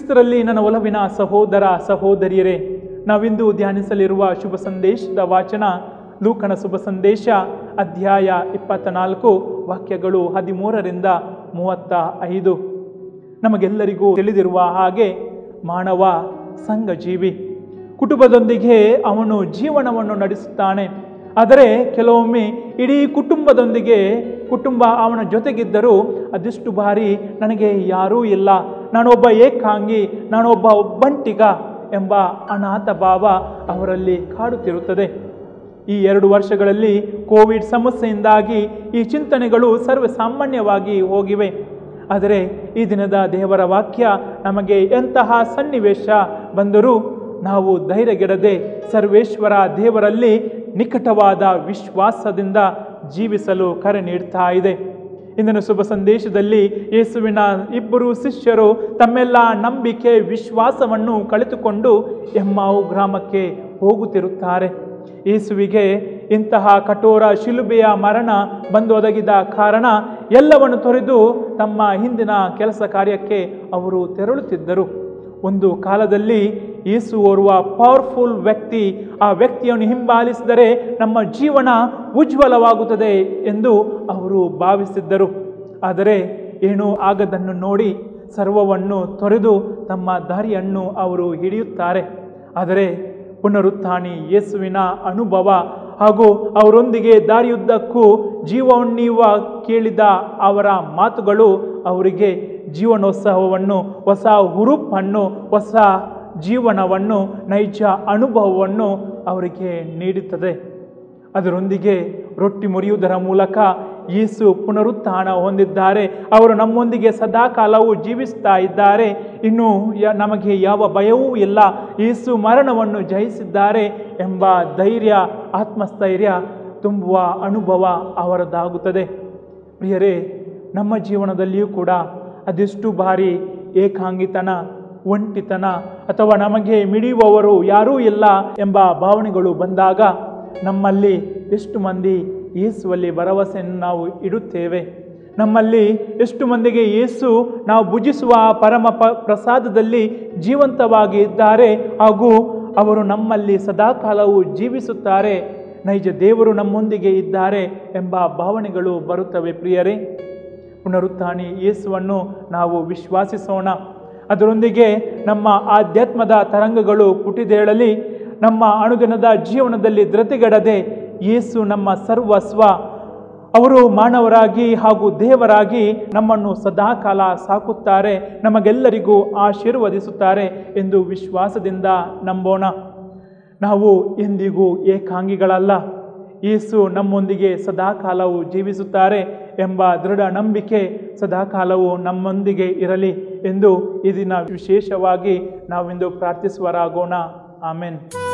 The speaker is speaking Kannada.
ಕ್ರಿಸ್ತರಲ್ಲಿ ನನ್ನ ಒಲವಿನ ಸಹೋದರ ಸಹೋದರಿಯರೇ ನಾವಿಂದು ಧ್ಯಾನಿಸಲಿರುವ ಶುಭ ಸಂದೇಶದ ವಾಚನ ಲೂಕನ ಶುಭ ಸಂದೇಶ ಅಧ್ಯಾಯ ಇಪ್ಪತ್ತ ನಾಲ್ಕು ವಾಕ್ಯಗಳು ಹದಿಮೂರರಿಂದ ಮೂವತ್ತ ಐದು ನಮಗೆಲ್ಲರಿಗೂ ತಿಳಿದಿರುವ ಹಾಗೆ ಮಾನವ ಸಂಘಜೀವಿ ಕುಟುಂಬದೊಂದಿಗೆ ಅವನು ಜೀವನವನ್ನು ನಡೆಸುತ್ತಾನೆ ಆದರೆ ಕೆಲವೊಮ್ಮೆ ಇಡೀ ಕುಟುಂಬದೊಂದಿಗೆ ಕುಟುಂಬ ಅವನ ಜೊತೆಗಿದ್ದರೂ ಅದೆಷ್ಟು ಬಾರಿ ನನಗೆ ಯಾರೂ ಇಲ್ಲ ನಾನೊಬ್ಬ ಏಕಾಂಗಿ ನಾನೊಬ್ಬ ಒಬ್ಬಂಟಿಗ ಎಂಬ ಅನಾಥ ಭಾವ ಅವರಲ್ಲಿ ಕಾಡುತ್ತಿರುತ್ತದೆ ಈ ಎರಡು ವರ್ಷಗಳಲ್ಲಿ ಕೋವಿಡ್ ಸಮಸ್ಯೆಯಿಂದಾಗಿ ಈ ಚಿಂತನೆಗಳು ಸರ್ವಸಾಮಾನ್ಯವಾಗಿ ಹೋಗಿವೆ ಆದರೆ ಈ ದಿನದ ದೇವರ ವಾಕ್ಯ ನಮಗೆ ಎಂತಹ ಸನ್ನಿವೇಶ ಬಂದರೂ ನಾವು ಧೈರ್ಯಗೆಡದೆ ಸರ್ವೇಶ್ವರ ದೇವರಲ್ಲಿ ನಿಕಟವಾದ ವಿಶ್ವಾಸದಿಂದ ಜೀವಿಸಲು ಕರೆ ನೀಡ್ತಾ ಇದೆ ಇಂದಿನ ಶುಭ ಸಂದೇಶದಲ್ಲಿ ಯೇಸುವಿನ ಇಬ್ಬರು ಶಿಷ್ಯರು ತಮ್ಮೆಲ್ಲ ನಂಬಿಕೆ ವಿಶ್ವಾಸವನ್ನು ಕಳೆದುಕೊಂಡು ಎಮ್ಮಾವು ಗ್ರಾಮಕ್ಕೆ ಹೋಗುತ್ತಿರುತ್ತಾರೆ ಯೇಸುವಿಗೆ ಇಂತಹ ಕಠೋರ ಶಿಲುಬೆಯ ಮರಣ ಬಂದು ಒದಗಿದ ಕಾರಣ ಎಲ್ಲವನ್ನು ತೊರೆದು ತಮ್ಮ ಹಿಂದಿನ ಕೆಲಸ ಕಾರ್ಯಕ್ಕೆ ಅವರು ತೆರಳುತ್ತಿದ್ದರು ಒಂದು ಕಾಲದಲ್ಲಿ ಯೇಸು ಓರ್ವ ಪವರ್ಫುಲ್ ವ್ಯಕ್ತಿ ಆ ವ್ಯಕ್ತಿಯನ್ನು ಹಿಂಬಾಲಿಸಿದರೆ ನಮ್ಮ ಜೀವನ ಉಜ್ವಲವಾಗುತ್ತದೆ ಎಂದು ಅವರು ಭಾವಿಸಿದ್ದರು ಆದರೆ ಏನೂ ಆಗದನ್ನು ನೋಡಿ ಸರ್ವವನ್ನು ತೊರೆದು ತಮ್ಮ ದಾರಿಯನ್ನು ಅವರು ಹಿಡಿಯುತ್ತಾರೆ ಆದರೆ ಪುನರುತ್ಥಾನಿ ಯೇಸುವಿನ ಅನುಭವ ಹಾಗೂ ಅವರೊಂದಿಗೆ ದಾರಿಯುದ್ದಕ್ಕೂ ಜೀವವನ್ನೀವ ಕೇಳಿದ ಅವರ ಮಾತುಗಳು ಅವರಿಗೆ ಜೀವನೋತ್ಸವವನ್ನು ಹೊಸ ಹುರುಪನ್ನು ಹೊಸ ಜೀವನವನ್ನು ನೈಜ ಅನುಭವವನ್ನು ಅವರಿಗೆ ನೀಡುತ್ತದೆ ಅದರೊಂದಿಗೆ ರೊಟ್ಟಿ ಮುರಿಯುವುದರ ಮೂಲಕ ಯೇಸು ಪುನರುತ್ಥಾನ ಹೊಂದಿದ್ದಾರೆ ಅವರು ನಮ್ಮೊಂದಿಗೆ ಸದಾಕಾಲವೂ ಜೀವಿಸ್ತಾ ಇದ್ದಾರೆ ಇನ್ನು ಯ ನಮಗೆ ಯಾವ ಭಯವೂ ಇಲ್ಲ ಯೇಸು ಮರಣವನ್ನು ಜಯಿಸಿದ್ದಾರೆ ಎಂಬ ಧೈರ್ಯ ಆತ್ಮಸ್ಥೈರ್ಯ ತುಂಬುವ ಅನುಭವ ಅವರದ್ದಾಗುತ್ತದೆ ಪ್ರಿಯರೇ ನಮ್ಮ ಜೀವನದಲ್ಲಿಯೂ ಕೂಡ ಅದೆಷ್ಟು ಬಾರಿ ಏಕಾಂಗಿತನ ಒಂಟಿತನ ಅಥವಾ ನಮಗೆ ಮಿಡಿಯುವವರು ಯಾರೂ ಇಲ್ಲ ಎಂಬ ಭಾವನೆಗಳು ಬಂದಾಗ ನಮ್ಮಲ್ಲಿ ಎಷ್ಟು ಮಂದಿ ಯೇಸುವಲ್ಲಿ ಭರವಸೆಯನ್ನು ನಾವು ಇಡುತ್ತೇವೆ ನಮ್ಮಲ್ಲಿ ಎಷ್ಟು ಮಂದಿಗೆ ಯೇಸು ನಾವು ಭುಜಿಸುವ ಪರಮ ಪ ಪ್ರಸಾದದಲ್ಲಿ ಜೀವಂತವಾಗಿ ಇದ್ದಾರೆ ಹಾಗೂ ಅವರು ನಮ್ಮಲ್ಲಿ ಸದಾಕಾಲವೂ ಜೀವಿಸುತ್ತಾರೆ ನೈಜ ದೇವರು ನಮ್ಮೊಂದಿಗೆ ಇದ್ದಾರೆ ಎಂಬ ಭಾವನೆಗಳು ಬರುತ್ತವೆ ಪ್ರಿಯರೇ ಪುನರುತ್ಥಾನಿ ಯೇಸುವನ್ನು ನಾವು ವಿಶ್ವಾಸಿಸೋಣ ಅದರೊಂದಿಗೆ ನಮ್ಮ ಆಧ್ಯಾತ್ಮದ ತರಂಗಗಳು ಪುಟಿದೇಳಲಿ ನಮ್ಮ ಅನುದಿನದ ಜೀವನದಲ್ಲಿ ಧೃತಿಗೆಡದೆ ಯೇಸು ನಮ್ಮ ಸರ್ವಸ್ವ ಅವರು ಮಾನವರಾಗಿ ಹಾಗೂ ದೇವರಾಗಿ ನಮ್ಮನ್ನು ಸದಾಕಾಲ ಸಾಕುತ್ತಾರೆ ನಮಗೆಲ್ಲರಿಗೂ ಆಶೀರ್ವದಿಸುತ್ತಾರೆ ಎಂದು ವಿಶ್ವಾಸದಿಂದ ನಂಬೋಣ ನಾವು ಎಂದಿಗೂ ಏಕಾಂಗಿಗಳಲ್ಲ ಯೇಸು ನಮ್ಮೊಂದಿಗೆ ಸದಾಕಾಲವು ಜೀವಿಸುತ್ತಾರೆ ಎಂಬ ದೃಢ ನಂಬಿಕೆ ಸದಾಕಾಲವು ನಮ್ಮೊಂದಿಗೆ ಇರಲಿ ಎಂದು ಈ ದಿನ ವಿಶೇಷವಾಗಿ ನಾವಿಂದು ಪ್ರಾರ್ಥಿಸುವರಾಗೋಣ ಆಮೆನ್